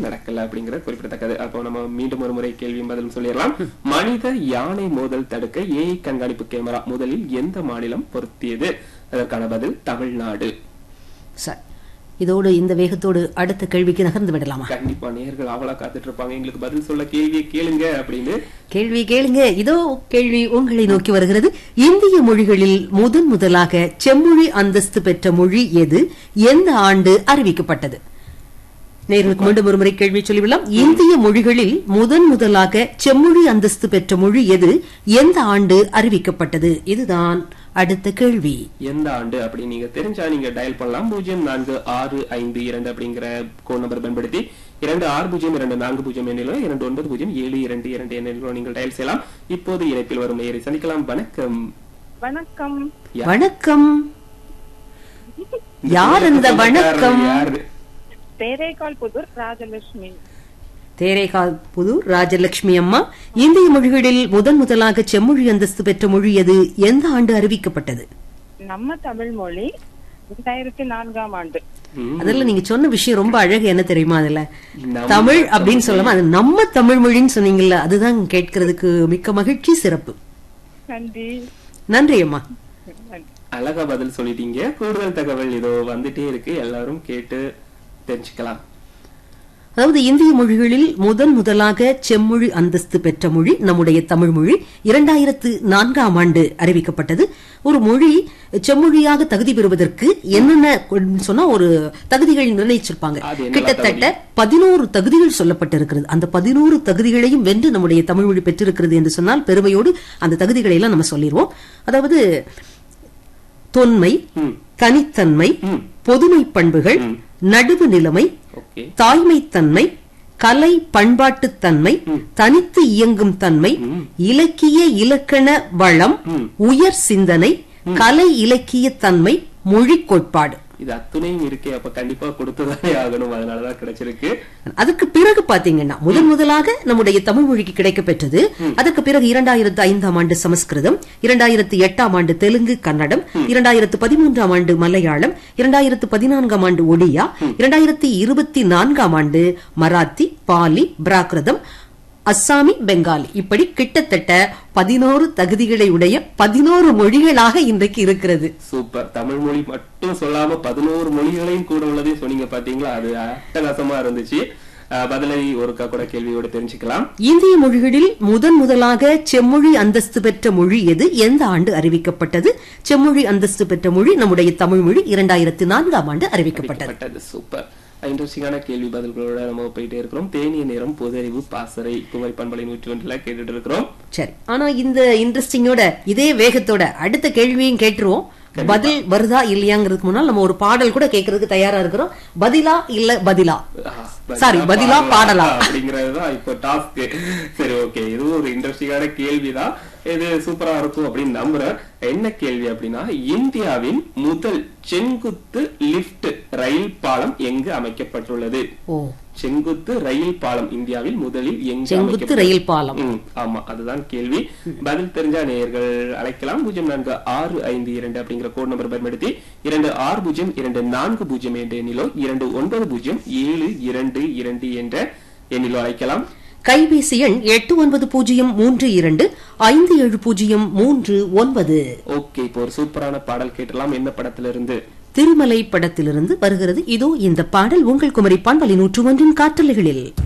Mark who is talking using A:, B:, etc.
A: நடக்கல அப்படிங்கிற குறிப்பிடத்தக்கது அப்போ நம்ம மீண்டும் ஒரு முறை கேள்வியும் பதிலும் சொல்லிடலாம் மனித யானை மோதல் தடுக்க ஏஐ கண்காணிப்பு கேமரா முதலில் எந்த மாநிலம் பொருத்தியது அதற்கான பதில் தமிழ்நாடு
B: சரி இதோடு இந்த வேகத்தோடு அடுத்த கேள்விக்கு நகர்ந்து விடலாமா
A: கண்டிப்பா நேர்கள் அவளா காத்துட்டு இருப்பாங்க எங்களுக்கு பதில் சொல்ல கேள்வியை கேளுங்க அப்படின்னு
B: கேள்வி கேளுங்க இதோ கேள்வி உங்களை நோக்கி வருகிறது இந்திய மொழிகளில் முதன் முதலாக செம்மொழி அந்தஸ்து பெற்ற மொழி எது எந்த ஆண்டு அறிவிக்கப்பட்டது நேர்களுக்கு மீண்டும் ஒரு முறை கேள்வி சொல்லிவிடலாம் இந்திய மொழிகளில் முதன் முதலாக செம்மொழி அந்தஸ்து பெற்ற மொழி எது எந்த ஆண்டு அறிவிக்கப்பட்டது இதுதான் அடுத்த கேள்வி
A: எந்த ஆண்டு அப்படி நீங்க தெரிஞ்சா நீங்க டயல் பண்ணலாம் பூஜ்ஜியம் நான்கு ஆறு ஐந்து இரண்டு அப்படிங்கிற கோட் நம்பர் பயன்படுத்தி இரண்டு ஆறு பூஜ்ஜியம் இரண்டு நான்கு பூஜ்ஜியம் எண்ணிலோ இரண்டு ஒன்பது பூஜ்ஜியம் ஏழு இரண்டு இரண்டு எண்ணிலோ நீங்கள் டயல் செய்யலாம் இப்போது இணைப்பில் வரும் நேரை சந்திக்கலாம் வணக்கம்
C: வணக்கம்
A: யா-
B: வணக்கம்
A: இந்த
B: யார் இந்த
A: சொந்தக்காரர்
B: வணக்கம்?
A: யாரு?
C: தேரேகால் புதூர் ராஜலட்சுமி
B: தேரேகால் புதூர் ராஜலட்சுமி அம்மா இந்திய மொழிகளில் முதன் முதலாக செம்மொழி அந்தஸ்து பெற்ற மொழி எது எந்த ஆண்டு அறிவிக்கப்பட்டது
C: நம்ம தமிழ் மொழி இரண்டாயிரத்தி நான்காம் ஆண்டு
A: ம்,
B: அதுல நீங்க சொன்ன விஷயம் ரொம்ப அழகு என்ன தெரியுமா அதுல
A: நம்ம
B: தமிழ் அப்படின்னு சொல்லாம அது நம்ம தமிழ் மொழின்னு சொன்னீங்கல்ல அதுதான் கேட்கறதுக்கு மிக்க மகிழ்ச்சி சிறப்பு
C: நன்றி
B: நன்றி அம்மா
C: நன்றி
A: அழகா பதில் சொல்லிட்டீங்க கூடுதல் தகவல் இதோ வந்துட்டே இருக்கு எல்லாரும் கேட்டு தெரிஞ்சுக்கலாம்
B: அதாவது இந்திய மொழிகளில் முதன் முதலாக செம்மொழி அந்தஸ்து பெற்ற மொழி நம்முடைய தமிழ் மொழி இரண்டாயிரத்து நான்காம் ஆண்டு அறிவிக்கப்பட்டது ஒரு மொழி செம்மொழியாக தகுதி பெறுவதற்கு என்னென்ன சொன்னா ஒரு தகுதிகள் நிர்ணயிச்சிருப்பாங்க
A: அது என்னெல்லாம்
B: கிட்டத்தட்ட பதினோரு தகுதிகள் சொல்லப்பட்டிருக்கிறது அந்த பதினோரு தகுதிகளையும் வென்று நம்முடைய தமிழ் மொழி பெற்றிருக்கிறது என்று சொன்னால் பெருமையோடு அந்த தகுதிகளை எல்லாம் நம்ம சொல்லிடுவோம் அதாவது தொன்மை
A: ம்.
B: தனித்தன்மை
A: ம்.
B: பொதுமை பண்புகள் நடுவு நிலைமை
A: ஓகே
B: தாய்மைத்தன்மை கலை பண்பாட்டுத்-தன்மை தனித்து இயங்கும் தன்மை இலக்கிய இலக்கண வளம் உயர் சிந்தனை கலை இலக்கிய தன்மை மொழி கோட்பாடு
A: இது அத்துணையும் இருக்கே அப்ப கண்டிப்பா கொடுத்துதானே ஆகணும் அதனாலதான் கிடைச்சிருக்கு
B: அதுக்கு பிறகு பாத்தீங்கன்னா முதன் முதலாக நம்முடைய தமிழ் மொழிக்கு கிடைக்க பெற்றது அதற்கு பிறகு இரண்டாயிரத்து ஐந்தாம் ஆண்டு சமஸ்கிருதம் இரண்டாயிரத்து எட்டாம் ஆண்டு தெலுங்கு கன்னடம் இரண்டாயிரத்து பதிமூன்றாம் ஆண்டு மலையாளம் இரண்டாயிரத்து பதினான்காம் ஆண்டு ஒடியா இரண்டாயிரத்தி இருபத்தி நான்காம் ஆண்டு மராத்தி பாலி பிராகிருதம் அஸ்ஸாமி பெங்காலி இப்படி கிட்டத்தட்ட பதினோரு தகுதிகளை உடைய பதினோரு மொழிகளாக இன்றைக்கு இருக்கிறது
A: சூப்பர் தமிழ் மொழி மட்டும் சொல்லாம பதினோரு மொழிகளையும் கூட உள்ளதையும் சொன்னீங்க பாத்தீங்களா அது அட்டகாசமா இருந்துச்சு அஹ், பதிலை ஒருக்கா கூட கேள்வியோட தெரிஞ்சுக்கலாம்
B: இந்திய மொழிகளில் முதன் முதலாக செம்மொழி அந்தஸ்து பெற்ற மொழி எது எந்த ஆண்டு அறிவிக்கப்பட்டது செம்மொழி அந்தஸ்து பெற்ற மொழி நம்முடைய தமிழ் மொழி இரண்டாயிரத்தி நான்காம் ஆண்டு அறிவிக்கப்பட்டது
A: அறிவிக்கப்பட்டது சூப்பர் இன்ட்ரெஸ்டிங்கான கேள்வி பதில்களோட நம்ம போயிட்டே இருக்கிறோம் தேனிய நேரம் பொது அறிவு பாசறை குமரி பண்பலை நூற்றி ஒன்றுல கேட்டுட்டு இருக்கிறோம்
B: சரி ஆனா இந்த இன்ட்ரெஸ்டிங்கோட இதே வேகத்தோட அடுத்த கேள்வியும் கேட்டுருவோம் பதில் வருதா இல்லையாங்கிறதுக்கு முன்னால் நம்ம ஒரு பாடல் கூட கேட்கறதுக்கு தயாரா இருக்கிறோம் பதிலா இல்ல பதிலா
A: ஆஹ்,
B: Sorry, பதிலா பாடலா?
A: அப்படிங்கறதுதான் இப்போ டாஸ்க் சரி ஓகே இதுவும் ஒரு இன்ட்ரெஸ்டிங்கான கேள்விதான் இது சூப்பரா இருக்கும் அப்படின்னு நம்புறேன் என்ன கேள்வி அப்படின்னா இந்தியாவின் முதல் செங்குத்து லிப்ட் ரயில் பாலம் எங்கு அமைக்கப்பட்டுள்ளது
B: ஓ
A: செங்குத்து ரயில் பாலம் இந்தியாவில் முதலில் எங்கு
B: செங்குத்து
A: அமைக்கப்பட்டது?
B: ரயில் பாலம்
A: ம், ஆமா அதுதான் கேள்வி பதில் தெரிஞ்சா நேயர்கள் அழைக்கலாம் பூஜ்ஜியம் நான்கு ஆறு ஐந்து இரண்டு அப்படிங்கிற கோட் நம்பர் பயன்படுத்தி இரண்டு ஆறு பூஜ்ஜியம் இரண்டு நான்கு பூஜ்ஜியம் என்ற எண்ணிலோ இரண்டு ஒன்பது பூஜ்ஜியம் ஏழு இரண்டு இரண்டு என்ற எண்ணிலோ அழைக்கலாம்
B: கைபேசி எண் எட்டு ஒன்பது பூஜ்ஜியம் மூன்று இரண்டு ஐந்து ஏழு பூஜ்ஜியம் மூன்று ஒன்பது
A: ஓகே இப்போ ஒரு சூப்பரான பாடல் கேட்டலாம் என்ன படத்திலிருந்து
B: திருமலை படத்திலிருந்து வருகிறது இதோ இந்த பாடல் உங்கள் குமரி பண்பலை நூற்று ஒன்றின் காற்றலைகளில்